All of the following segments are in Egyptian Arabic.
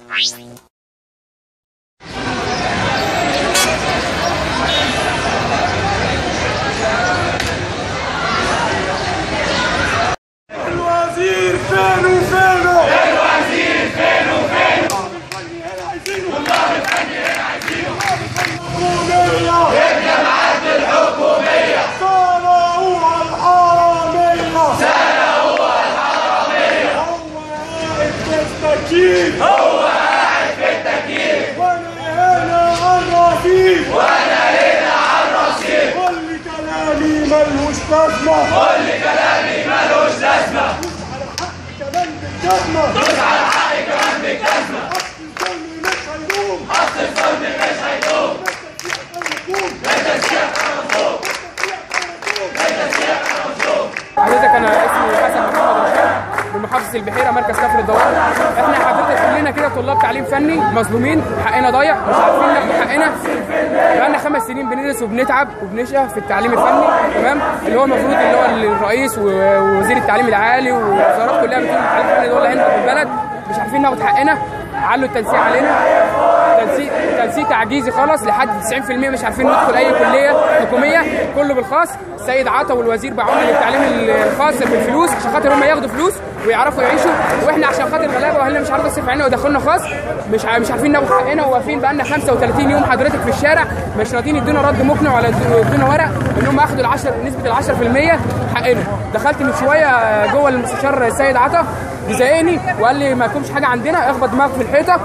الوزير فين وفينه الوزير فين وفينه والله الفني هنا عايزينه الجماعات الحكومية سرقوا الحرامية سرقوا الحرامية هو قاعد في التكييف هو قاعد في التكييف وانا هنا على الرصيف وانا هنا على الرصيف كل كلامي ملوش لازمة دوس على حقي كمان بالجزمة دوس على حقي كمان بالجزمة أصل الظلم مش هيدوم أصل الظلم مش هيدوم حضرتك انا اسمي حسن محمد رشاد من محافظه البحيره مركز كفر الدوار احنا حضرتك كلنا كده طلاب تعليم فني مظلومين حقنا ضايع مش عارفين ناخد حقنا بقالنا خمس سنين بندرس وبنتعب وبنشقى في التعليم الفني تمام اللي هو المفروض اللي هو الرئيس ووزير التعليم العالي والوزارات كلها بتقول التعليم الفني دول هنا في البلد مش عارفين ناخد حقنا علوا التنسيق علينا تنسيق تنسيق تعجيزي خالص لحد 90% مش عارفين ندخل اي كليه حكوميه كله بالخاص السيد عطا والوزير باعونا للتعليم الخاص بالفلوس عشان خاطر هم ياخدوا فلوس ويعرفوا يعيشوا واحنا عشان خاطر غلابه واهلنا مش عارفين نصرف علينا ودخلنا خاص مش ع- مش عارفين ناخد حقنا وواقفين بقالنا 35 يوم حضرتك في الشارع مش راضيين يدونا رد مقنع ولا يدونا ورق ان هم اخدوا العشر نسبه ال 10% حقنا دخلت من شويه جوه المستشار السيد عطا بيزايقني وقال لي ما لكمش حاجه عندنا اخبط دماغك في الحيطه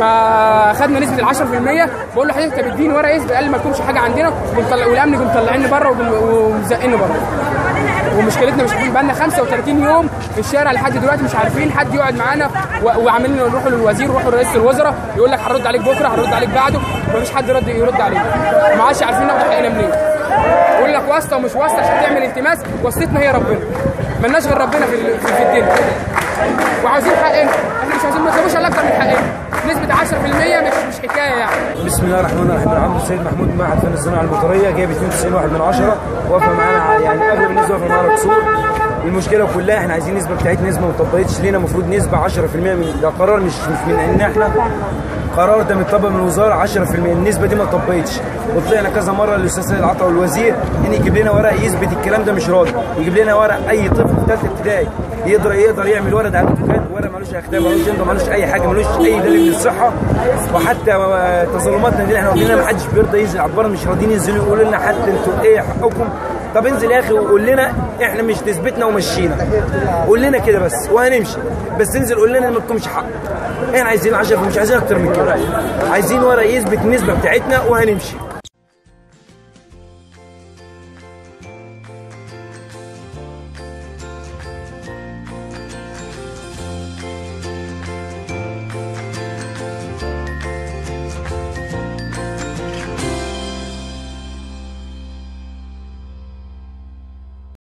ما خدنا نسبه ال 10% بقول له حضرتك انت بتديني ورق يثبت قال لي ما لكمش حاجه عندنا ومطلع- والامن جم مطلعيني بره وجم- ومزقني بره ومشكلتنا مش عارفين بقالنا 35 يوم في الشارع لحد دلوقتي مش عارفين حد يقعد معانا و- وعاملين نروحوا للوزير نروحوا لرئيس الوزراء يقول لك هنرد عليك بكره هنرد عليك بعده ومفيش حد يرد يرد عليك ما عادش عارفين ناخد حقنا منين يقول لك واسطه ومش واسطه عشان تعمل التماس واسطتنا هي ربنا ملناش غير ربنا في ال- في في الدنيا وعاوزين حقنا احنا مش عايزين ما نطلبوش الا اكتر من حقنا نسبه 10% مش مش حكايه يعني بسم الله الرحمن الرحيم انا عبد السيد محمود معهد فن الصناعه المطريه جايب 92 واحد من 10 واقفه معانا ع- يعني اغلب الناس واقفه معانا قصور المشكله كلها احنا عايزين نسبه بتاعتنا نسبه ما طبقتش لينا المفروض نسبه 10% من ده قرار مش مش من ان احنا قرار ده متطبق من الوزاره 10% النسبه دي ما طبقتش وطلعنا كذا مره للاستاذ سيد عطا والوزير ان يجيب لنا ورق يثبت الكلام ده مش راضي يجيب لنا ورق اي طفل في ثالثه ابتدائي يقدر يقدر يعمل ورق ده عنده كان ورق ملوش اختام ملوش يمضى ملوش اي حاجه ملوش اي دليل للصحه وحتى تظلماتنا دي احنا واخدينها ما حدش بيرضى ينزل عباره مش راضيين ينزلوا يقولوا لنا حتى انتوا ايه حقكم طب انزل يا اخي وقول لنا احنا مش نسبتنا ومشينا قول لنا كده بس وهنمشي بس انزل قول لنا ما لكمش حق احنا عايزين 10 مش عايزين اكتر من كده عايزين ورق يثبت النسبه بتاعتنا وهنمشي